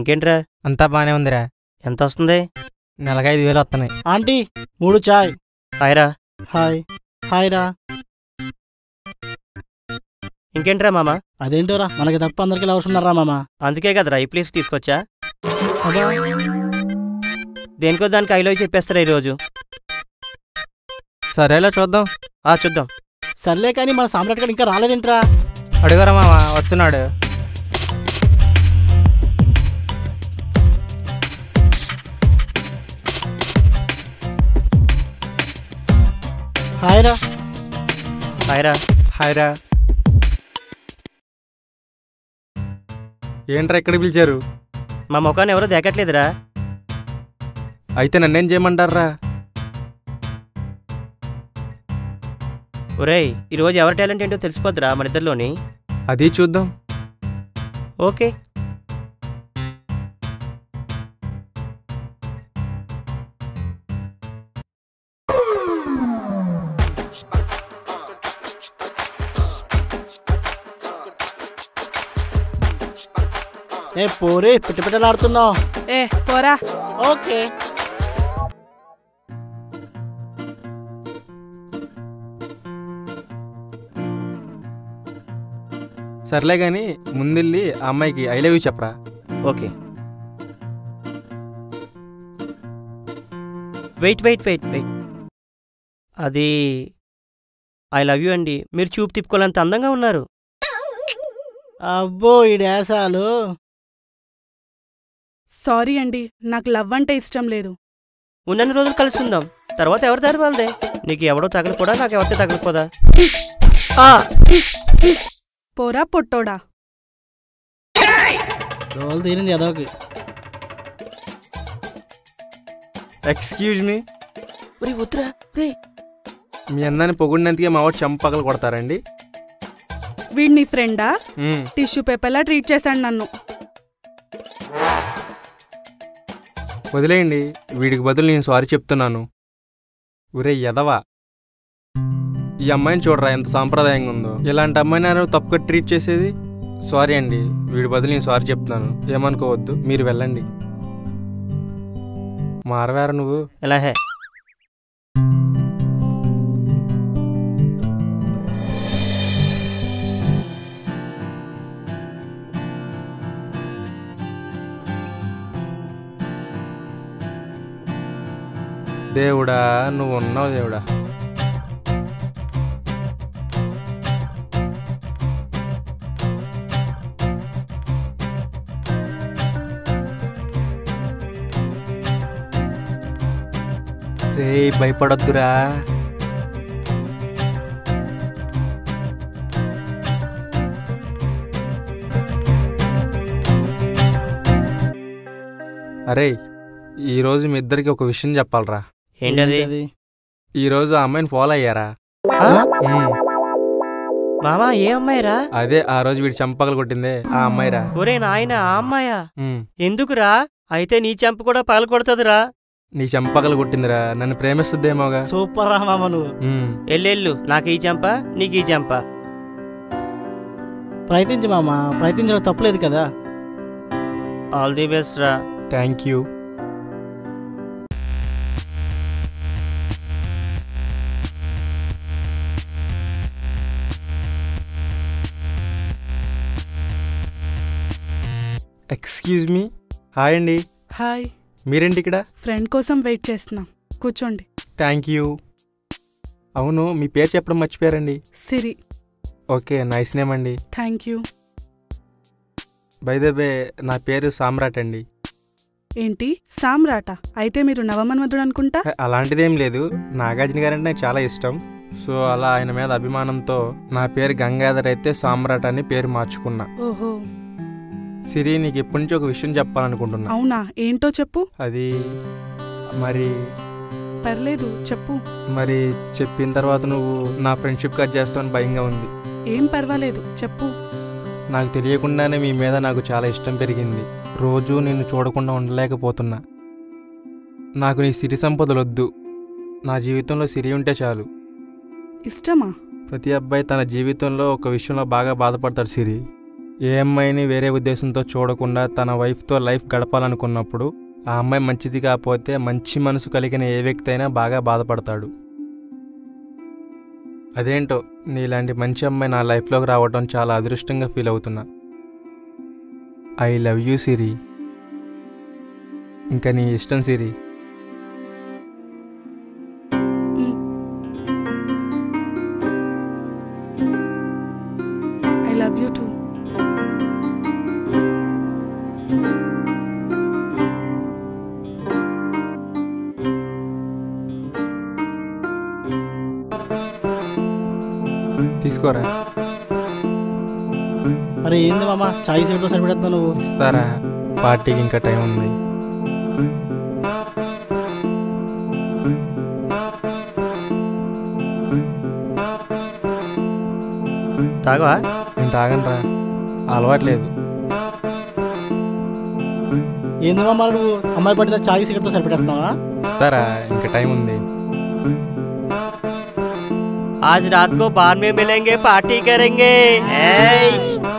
ఇంకేంట్రా అంతా బానే ఉందిరా ఎంత వస్తుంది నెలకి ఐదు వేలు వస్తున్నాయి ఆంటీ మూడు చాయ్ హాయ్రా హాయ్ హాయ్ రా ఇంకేంట్రా మామ అదేంటోరా మనకి తప్ప అందరికి లవర్స్ ఉన్నారా మామ అందుకే కదరా ఈ ప్లేస్ తీసుకొచ్చా అబ్బా దేనికో దానికి ఐలో చెప్పేస్తారా ఈరోజు సరేలా చూద్దాం ఆ చూద్దాం సర్లే కానీ మన సామ్రాట్ గారు ఇంకా రాలేదేంట్రా అడుగురా మామ వస్తున్నాడు హాయ్ రా హాయ్రా హాయ్రా ఏంట్రా ఎక్కడ పిలిచారు మా ముఖాన్ని ఎవరో దేకట్లేదురా అయితే నన్నేం చేయమంటారా ఒరేయ్ ఈరోజు ఎవరి టాలెంట్ ఏంటో తెలిసిపోద్దురా మన ఇద్దరిలోని అది చూద్దాం ఓకే ఏ పోరే పిట్ట పిట్టలాడుతున్నావు ఏ పోరా ఓకే సర్లే గాని ముందెళ్ళి ఆ అమ్మాయికి ఐ లవ్ యూ చెప్పరా okay wait wait wait wait అది ఐ లవ్ యూ అండి మీరు చూపు తిప్పుకోలేంత అందంగా ఉన్నారు అబ్బో ఈ డాసాలు సారీ అండి నాకు లవ్ అంటే ఇష్టం లేదు ఉన్నన్ని రోజులు కలిసి ఉందాం తర్వాత ఎవరి దారి వాళ్ళదే నీకు ఎవడో తగలపోడా నాకు ఎవరితో తగలపోదా ఆ! పోరా పొట్టోడా రోజు తీరింది ఎదోకి ఎక్స్క్యూజ్ మీ ఒరేయ్ వద్దురా ఒరేయ్ మీ అందాన్ని పొగిడినందుకే మా వాడు చంపకలు కొడతారండి వీడు నీ ఫ్రెండా మ్మ్. టిష్యూ పేపర్లా ట్రీట్ చేశాడు నన్ను వదిలేయండి వీడికి బదులు నేను సారీ చెప్తున్నాను ఒరే ఎదవా ఈ అమ్మాయిని చూడరా ఎంత సాంప్రదాయంగా ఉందో ఇలాంటి అమ్మాయిని నేను తప్పుగా ట్రీట్ చేసేది సారీ అండి వీడి బదులు నేను సారీ చెప్తున్నాను ఏమనుకోవద్దు మీరు వెళ్ళండి మారవేరా నువ్వు ఎలా హే దేవుడా నువ్వు ఉన్నావు దేవుడా రే భయపడొద్దురా అరే ఈరోజు మీ ఇద్దరికి ఒక విషయం చెప్పాలరా ఏంటది ఈరోజు ఆ అమ్మాయిని ఫాలో అయ్యారా ఆ? ఉమ్, మామా ఏ అమ్మాయిరా అదే ఆ రోజు వీడి చంపకలు కొట్టిందే ఆ అమ్మాయిరా ఒరే నాయన ఆ అమ్మాయా ఉమ్, ఎందుకురా అయితే నీ చెంప కూడా పగల కొడుతుందిరా నీ చంపకలు కొట్టిందిరా నన్ను ప్రేమిస్తుందేమోగా సూపర్ రా మామ నువ్వు ఉమ్, ఎల్లెళ్ళు నాకు ఈ చెంప నీకు ఈ చెంప ప్రయత్నించు మామ ప్రయత్నించడం తప్పులేదు కదా ఆల్ ది బెస్ట్ రా thank you excuse me hi అండి హాయ్ మీరేంటి ఇక్కడ ఫ్రెండ్ కోసం వెయిట్ చేస్తున్నా కూర్చోండి థ్యాంక్ యూ అవును మీ పేరు చెప్పడం మర్చిపోయారండి సిరి ఓకే నైస్ నేమ్ అండి thank you by the way నా పేరు సామ్రాట్ అండి ఏంటి సామ్రాట అయితే మీరు నవమన్మధుడు అనుకుంటా హే, అలాంటిదేం లేదు నాగార్జున గారంటే నాకు చాలా ఇష్టం సో అలా ఆయన మీద అభిమానంతో నా పేరు గంగాధర్ అయితే సామ్రాట్ అని పేరు మార్చుకున్నా ఓహో సిరి నీకు ఎప్పటి నుంచి ఒక విషయం చెప్పాలనుకుంటున్నా అవునా ఏంటో చెప్పు అది మరి పర్లేదు చెప్పు మరి చెప్పిన తర్వాత నువ్వు నా ఫ్రెండ్షిప్ కట్ చేస్తావని భయంగా ఉంది ఏం పర్వాలేదు చెప్పు నాకు తెలియకుండానే మీ మీద నాకు చాలా ఇష్టం పెరిగింది రోజు నిన్ను చూడకుండా ఉండలేకపోతున్నా నాకు నీ సిరి సంపదలు వద్దు నా జీవితంలో సిరి ఉంటే చాలు ఇష్టమా ప్రతి అబ్బాయి తన జీవితంలో ఒక విషయంలో బాగా బాధపడతాడు సిరి ఏ అమ్మాయిని వేరే ఉద్దేశంతో చూడకుండా తన వైఫ్తో లైఫ్ గడపాలనుకున్నప్పుడు ఆ అమ్మాయి మంచిది కాకపోతే మంచి మనసు కలిగిన ఏ వ్యక్తి అయినా బాగా బాధపడతాడు అదేంటో నీలాంటి మంచి అమ్మాయి నా లైఫ్లోకి రావడం చాలా అదృష్టంగా ఫీల్ అవుతున్నా ఐ లవ్ యూ సిరి ఇంకా నీ ఇష్టం Siri I love you too తీసుకోరా అరే ఏంది మామ చాయ్ సీట్తో సరిపెడతావు నువ్వు ఇస్తారా పార్టీకి ఇంకా టైం ఉంది తాగవా నేను తాగనరా అలవాట్లేదు ఏంది మామ నువ్వు అమ్మాయి పడితే చాయ్ సీట్తో సరిపెడతావా ఇస్తారా ఇంకా టైం ఉంది आज रात को बार में मिलेंगे पार्टी करेंगे ए